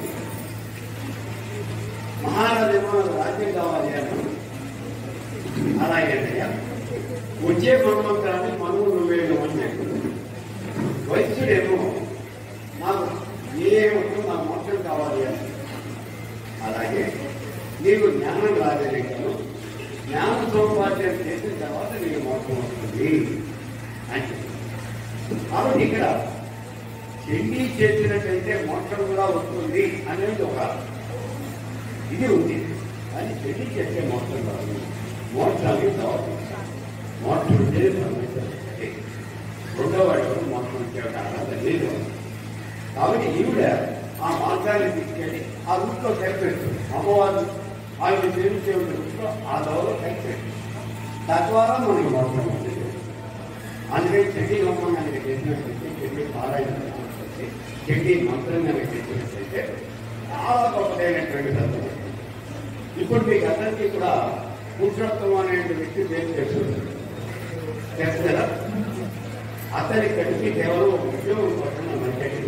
మహారాజేమో నాకు రాజ్యం కావాలి అని అలాగే అన్నయ్య వచ్చే మన్మంతరాన్ని మనువు నువ్వేను అని చెప్పాడు వైద్యుడేమో నాకు ఏ వద్దు నాకు మోక్షం కావాలి అని అలాగే నీకు జ్ఞానం రాజరికను జ్ఞాన సౌపాధ్యం చేసిన తర్వాత నీకు మోక్షం వస్తుంది అని చెప్పాడు. కాబట్టి ఇక్కడ చెండి చేసినట్టయితే మోక్షం కూడా వస్తుంది అనేది ఒక ఇది ఉంది కానీ చెండి చేస్తే మోక్షం రాదు మోక్షానికి కావాలి మోక్షం ఉంటే పరమేశ్వరుడికి. రెండో వాడు ఎవరు మోక్షం ఇచ్చాడు అర్హత లేదు కాబట్టి ఈవిడ ఆ మార్గాన్ని తీసుకెళ్ళి ఆ రూట్లో కనిపెడుతుంది అమ్మవారు ఆయన సేవించే రూట్లో ఆ దవలో కనిపెట్టు తద్వారా మనకి మోక్షం వస్తుంది అందుకని చెడ్డి హోమం కనుక చేసినట్లయితే చెడ్డి పారాయణ చేసినట్లయితే చెడ్డి మంత్రం కనుక చేసినట్లయితే చాలా గొప్పదైనటువంటి తత్వం ఇప్పుడు మీకు అందరికీ కూడా పురుషోత్తం అనే వ్యక్తి పేరు తెలుసు తెలుసు కదా అతని కలిసి కేవలం ఒక ఉద్యోగం కోసం మనకి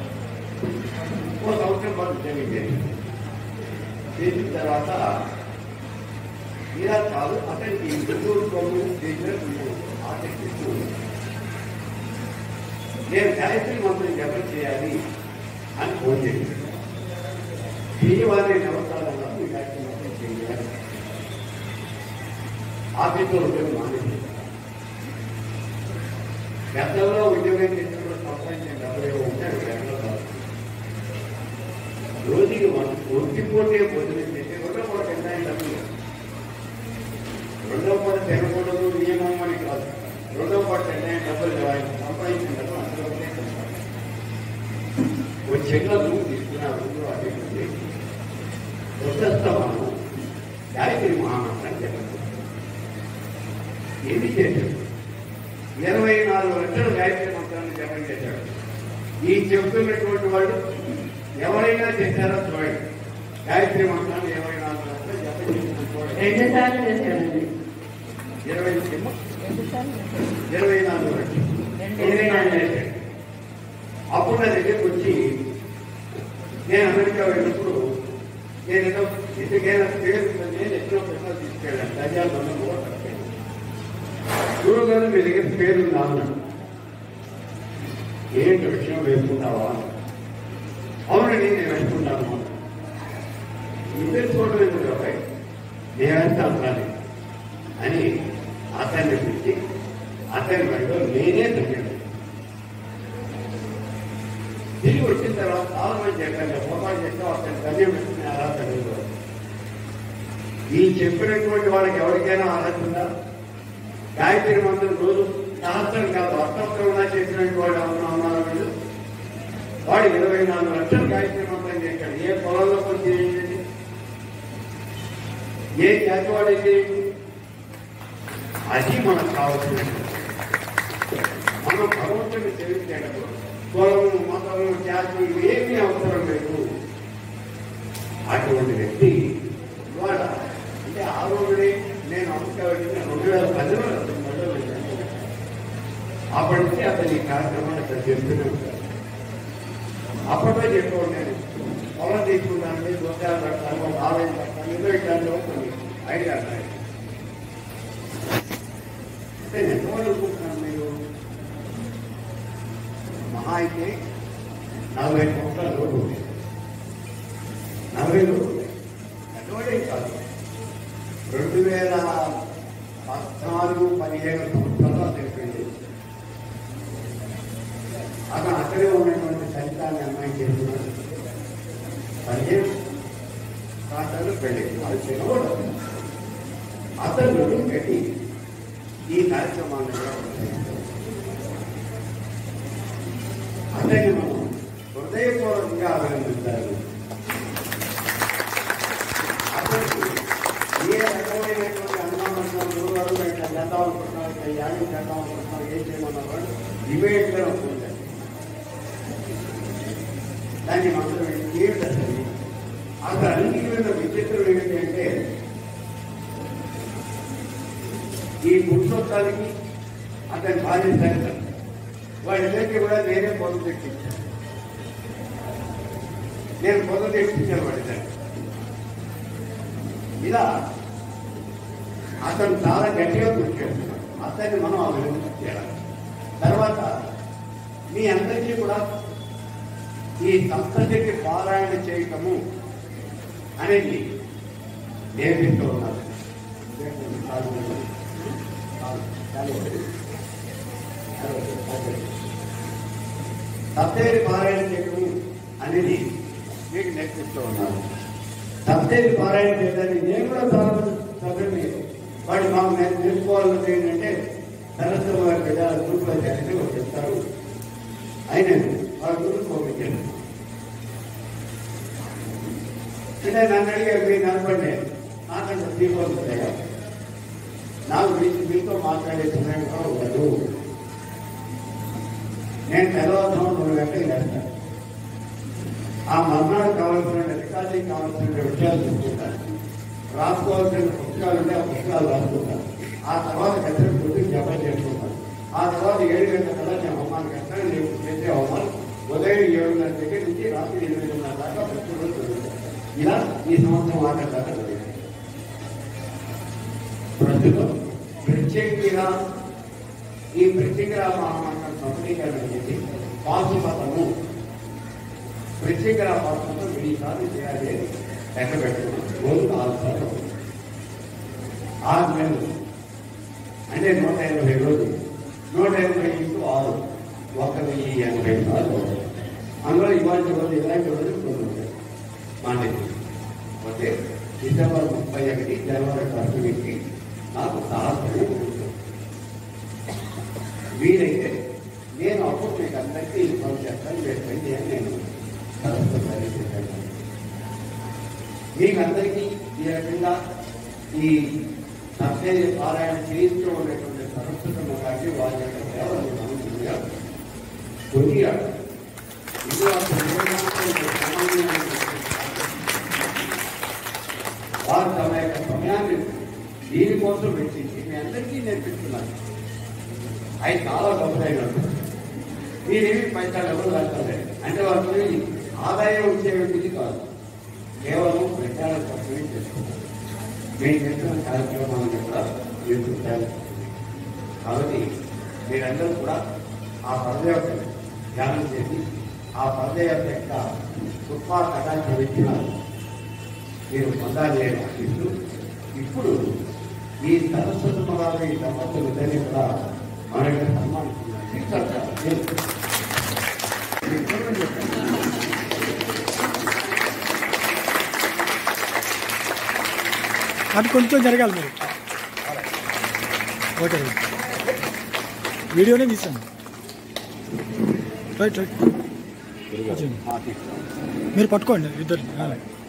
ఓ సంవత్సరం పాటు ఉద్యోగం చేసింది చేసిన తర్వాత ఇలా కాదు అతనికి గుంటూరు కొమ్ము చేసిన ఆసక్తి ఎక్కువ ఉంది. నేను గాయత్రి మంత్రం జపం చేయాలి అని ఫోన్ చేసింది శ్రీవారి నమస్కారంలో మీ గాయత్రి మంత్రం చేయాలి ఆఫీసులో ఉద్యోగం మానేసి గతంలో ఉద్యోగం చేసినప్పుడు సంపాదించిన డబ్బులు ఉంటాడు రోజుకి మనం ఒంటిపోటే పొద్దున చేసి రెండు పూట కింద ఏం తప్పు లేదు. రెండో పూట తినకూడదు నియమం అని కాదు రెండో పూట తినే డబ్బులు ఆయన సంపాదించిన డబ్బులు అందులోనే తింటారు. ఒక చిన్న రూమ్ తీసుకున్నారు అదే ఉంది వస్తస్తాము గాయత్రి మహామంత్రం చెప్పండి ఏమి చేశాడు ఇరవై నాలుగు లక్షల గాయత్రి మంత్రాన్ని జపం చేశాడు ఈ చెప్తున్నటువంటి వాళ్ళు ఎవరైనా చేశారో చూడండి గాయత్రి మంత్రాన్ని ఇరవై నాలుగు లక్షలు జపం చేసిన చూడండి రెండు సార్లు చేశాడండి ఇరవై ఏమో? ఇరవై నాలుగు లక్షలు ఇరవై నాలుగు చేశాడు అప్పుడు నా దగ్గరికి వచ్చి నేను అమెరికా వెళ్ళినప్పుడు నేను ఏదో ఎందుకైనా పేరు నేను ఎన్నో ప్రశ్నలు తీసుకెళ్ళాను దర్యాలు గురువు గారు మీ దగ్గర పేరు నాన్న ఏంటి విషయం వేసుకుంటావా అవునండి నేను వేసుకుంటాను ఇద్దరు చూడడం ఎందుకు బాబాయ్ నేను వేస్తాను రాని అని అతన్ని పిలిచి అతని మెడలో నేనే తగ్గాను తిరిగి వచ్చిన తర్వాత చాలా మంది చెప్పాను పొరపాటు చేస్తే అతని గమ్యం పెట్టుకుని అర్హత లేదు ఈ చెప్పినటువంటి వాళ్ళకి ఎవరికైనా అర్హత ఉందా గాయత్రి మంత్రం రోజు సహస్రం కాదు అష్టోత్తరంగా చేసినటువంటి వాడు ఎవరైనా ఉన్నారు వీళ్ళు వాడు ఇరవై నాలుగు లక్షలు గాయత్రి మంత్రం చేశాడు ఏ పొలంలో పని చేయండి ఏ జాతి వాడైతే అది మనకు కావాల్సింది మనం భగవంతుని సేవించేటప్పుడు కులము మతము జాతి ఏమీ అవసరం లేదు అటువంటి వ్యక్తి ఇవాళ అంటే ఆ రోజునే నేను అమెరికా వెళ్ళిన రెండు వేల పదిలో అతను మొదలు పెట్టాను. అప్పటి నుంచి అతను ఈ కార్యక్రమాన్ని ఇక్కడ చేస్తూనే ఉంటాడు అప్పట్లో చెప్పాను నేను పొలం తీసుకుంటాను దొంగలు పెడతాను ఒక ఆలయం పెడతాను ఏదో ఇట్లాంటి కొన్ని ఐడియా ఉన్నాయి అంటే నేను ఎంతమంది అనుకుంటున్నాను మీరు మహా అయితే నలభై సంవత్సరాల లోపు ఉంది. నలభై లోపు ఎంతమంది కాదు రెండు వేల పద్నాలుగు పదిహేను సంవత్సరాలు తెలిపింది అతను అక్కడే ఉన్నటువంటి సరితాన్ని అమ్మాయి చేస్తున్నాడు పదిహేను రాష్ట్రాలు పెళ్లి అది చిన్నవాడు అతను పెట్టి ఈ కార్యక్రమాన్ని నిర్వహించాడు. అతన్ని మనం హృదయపూర్వకంగా అభినందించాలి అతనికి ఏ రకమైనటువంటి అనుమానం గురువారు ఇట్లా చేద్దాం అనుకుంటున్నాం ఇట్లా యాగం చేద్దాం అనుకుంటున్నాం ఏం చేయమన్నారు ఇమీడియట్ గా ఒప్పుకుంటారు దాన్ని మాత్రం ఏమిటి అసలు అసలు అన్నిటి మీద విచిత్రం ఏంటి అంటే ఈ పురుషోత్తానికి అతని భార్య సరిత వాళ్ళిద్దరికి కూడా నేనే పొద్దు తెప్పించాను నేను పొద్దు తెప్పించాను వాళ్ళిద్దరికి ఇలా అతను చాలా గట్టిగా కూర్చోడు అతన్ని మనం అభివృద్ధి చేయాలి తర్వాత మీ అందరికీ కూడా ఈ సప్తశకి పారాయణ చేయటము అనేది నేర్పిస్తూ ఉన్నారు సప్తేది పారాయణ చేయటము అనేది మీకు నేర్పిస్తూ ఉన్నారు సప్తేది పారాయణ చేయడానికి నేను కూడా చాలా మంది సభ్యుని వాడు మాకు నేను నేర్చుకోవాలని ఏంటంటే సరస్వతి వారి బిడ్డ గ్రూప్లో చేస్తే వాళ్ళు చెప్తారు ఆయన వాళ్ళ గురించి పంపించాను అంటే నన్ను అడిగారు మీరు నడపండి నాకంటే దీపం ఉంటాయా నా గురించి మీతో మాట్లాడే సమయం కూడా ఉండదు నేను తెల్లవారుజాము రెండు గంటలకు చేస్తాను ఆ మర్నాడు కావాల్సిన రికార్డింగ్ కావాల్సిన విషయాలు చూసుకుంటాను రాసుకోవాల్సిన పుస్తకాలు ఉంటే ఆ పుస్తకాలు రాసుకుంటాను ఆ తర్వాత గంటల పొద్దున్న జపం చేసుకుంటాను ఆ తర్వాత ఏడు గంటల కల్లా నేను హోమానికి వెళ్తాను నేను చేసే హోమాలు ఉదయం ఏడున్నర దగ్గర నుంచి రాత్రి ఎనిమిదిన్నర దాకా ప్రతిరోజు చదువుతాను. ఇలా ఈ సంవత్సరం ఆఖరి దాకా చదివాను. ప్రస్తుతం ప్రత్యేకంగా ఈ ప్రత్యేక మహామంత్రం సంపదీకరణ చేసి పాశుపతము ప్రత్యేక పాత్రతో వెయ్యి సార్లు చేయాలి అని లెక్క పెట్టుకున్నాం రోజు నాలుగు సార్లు అవుతుంది. ఆరు నెలలు అంటే నూట ఎనభై రోజులు నూట ఎనభై ఇంటూ ఆరు ఒక వెయ్యి ఎనభై సార్లు అవుతుంది. అందులో ఇవాళ రోజు ఇలాంటి రోజులు కొన్ని ఉంటాయి మాట ఓకే డిసెంబర్ ముప్పై ఒకటి జనవరి పంతొమ్మిదికి నాకు సాహసమే ఉంటుంది వీలైతే నేను అప్పుడు మీకు అందరికీ ఇన్ఫార్మ్ చేస్తాను చెప్పండి అని నేను సరస్వతి చెప్పాను మీకు అందరికీ ఈ రకంగా ఈ సత్యయ పారాయణ చేయిస్తూ ఉండేటువంటి సరస్వతమ్మ గారికి వారి యొక్క సేవలు మనసుగా కొనియాడు ఇది అసలు ఏమాత్రం సామాన్యమైనటువంటి వారు తమ యొక్క సమయాన్ని దీనికోసం వెచ్చించి మీ అందరికీ నేర్పిస్తున్నారు అవి చాలా గొప్పదైనట్టు మీరేమి పైసలు ఎవరు రాస్తారు అంటే వారికి ఆదాయం వచ్చేది కాదు కేవలం ప్రచారం కోసమే చేస్తున్నారు మేము చేస్తున్న కార్యక్రమాలను కూడా మీరు చూడాలి కాబట్టి మీరందరూ కూడా ఆ పరదేవత ధ్యానం చేసి ఆ పరదేవత యొక్క కృపా కథాన్ని పెట్టినారు మీరు పొందాలి అని ఆశిస్తూ ఇప్పుడు ఈ సరస్వతి మహారాజు ఈ దంపతులు ఇద్దరిని కూడా మన యొక్క సన్మానిస్తున్నారు తీసుకొచ్చారు. మీరు చూడండి చెప్పండి. అటు కొంచెం జరగాలి మీరు ఓకే రైట్ వీడియోనే తీసాను రైట్ రైట్ వచ్చేయండి. ఆ, తీసుకురండి. మీరు పట్టుకోండి ఇద్దరు ఆ.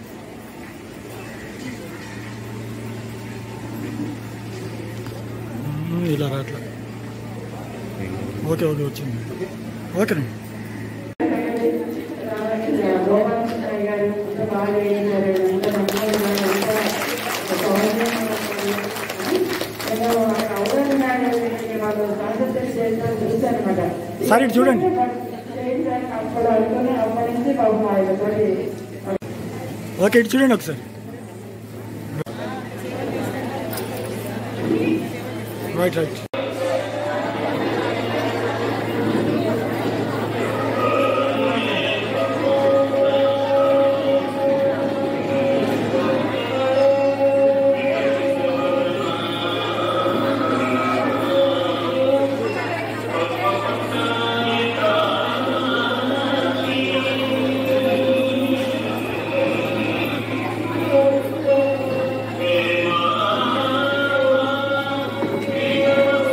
ఉమ్, ఇలా రాట్లా ఓకే ఓకే వచ్చింది ఓకేనండి గోపాలకృష్ణ గారు ఎంత బాగా చేశారు ఎంత మంచిగా ఉన్నారు ఎంత నేను అవగాహన అనేది వాళ్ళు కాన్సన్ట్రేట్ చేయడం చూశానమాట సరే, ఇటు చూడండి. అప్పుడు అనుకుని అప్పటి నుంచి పాపం ఆయన తోటి ఓకే ఇటు చూడండి ఒకసారి రైట్ రైట్ శ్రీ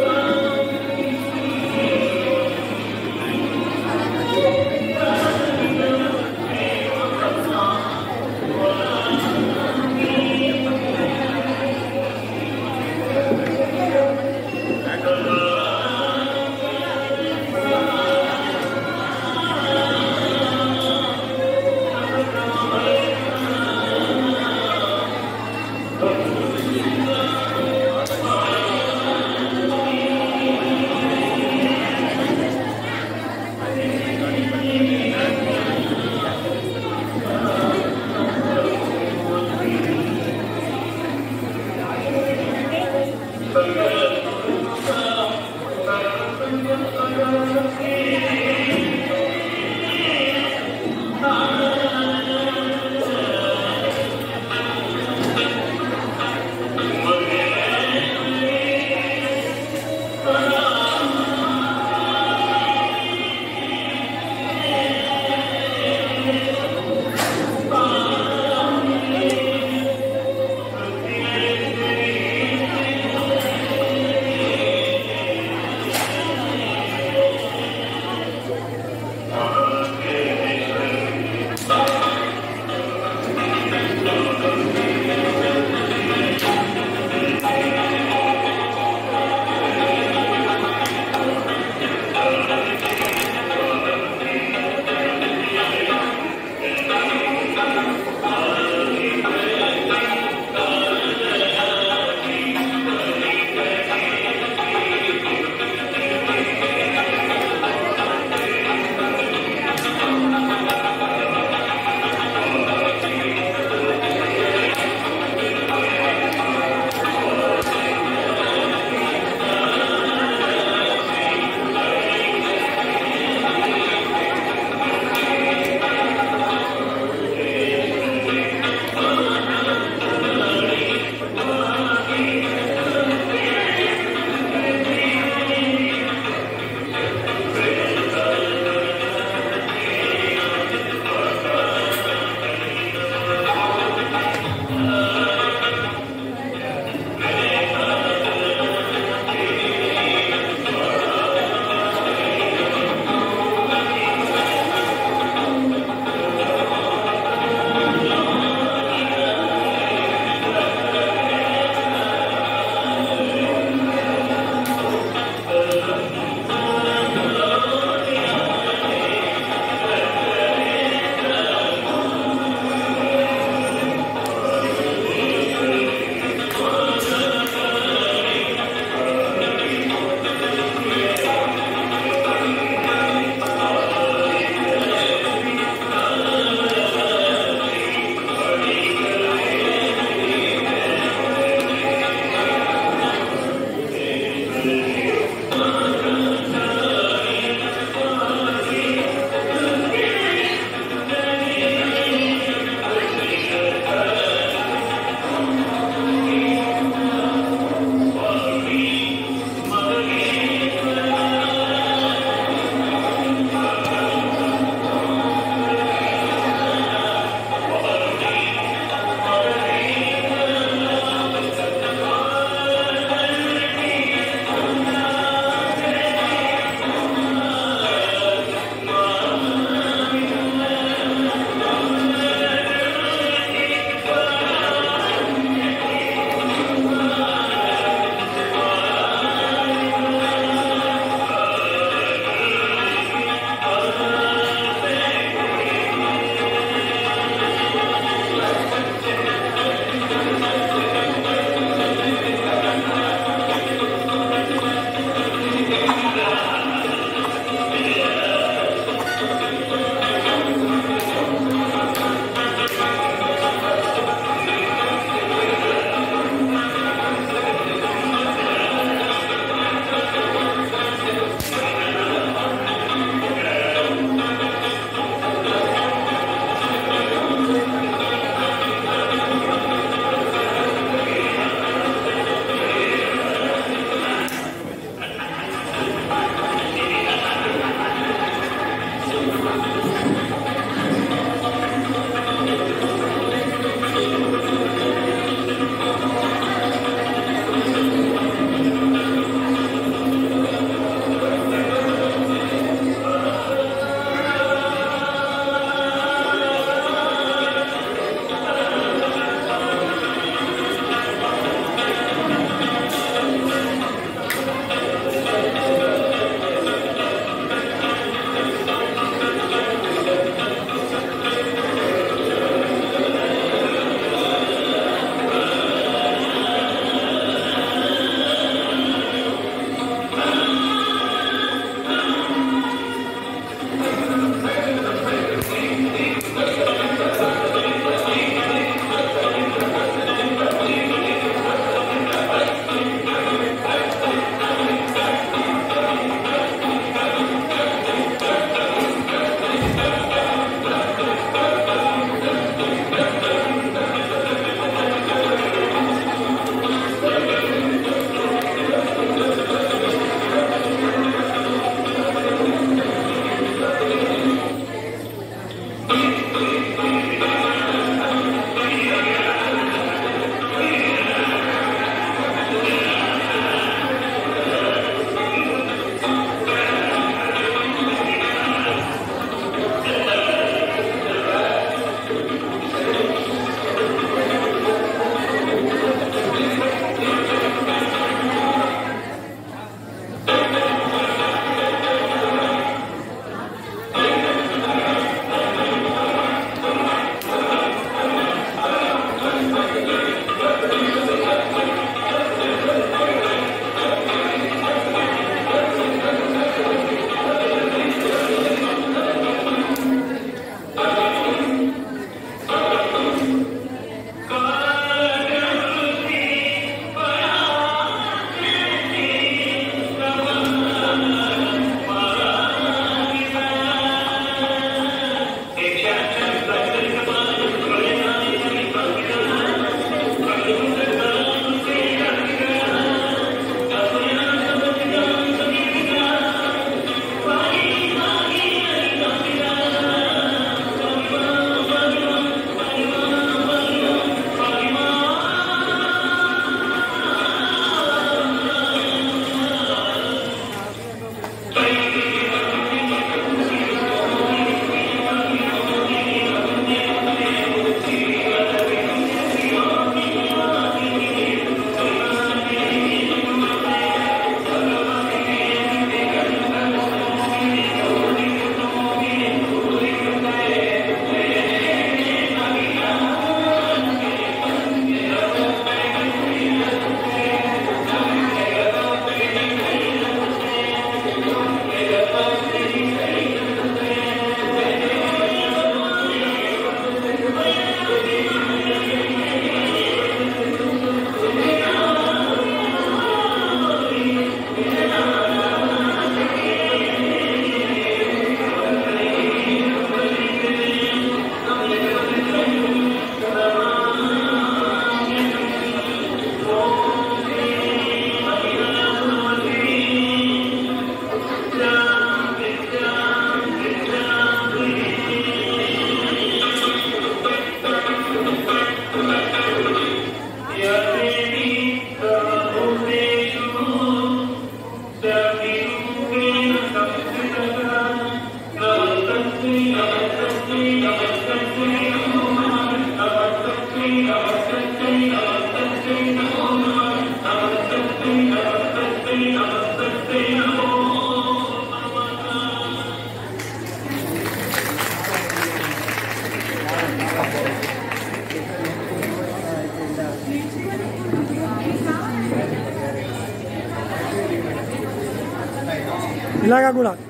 ఇలాగా కూడా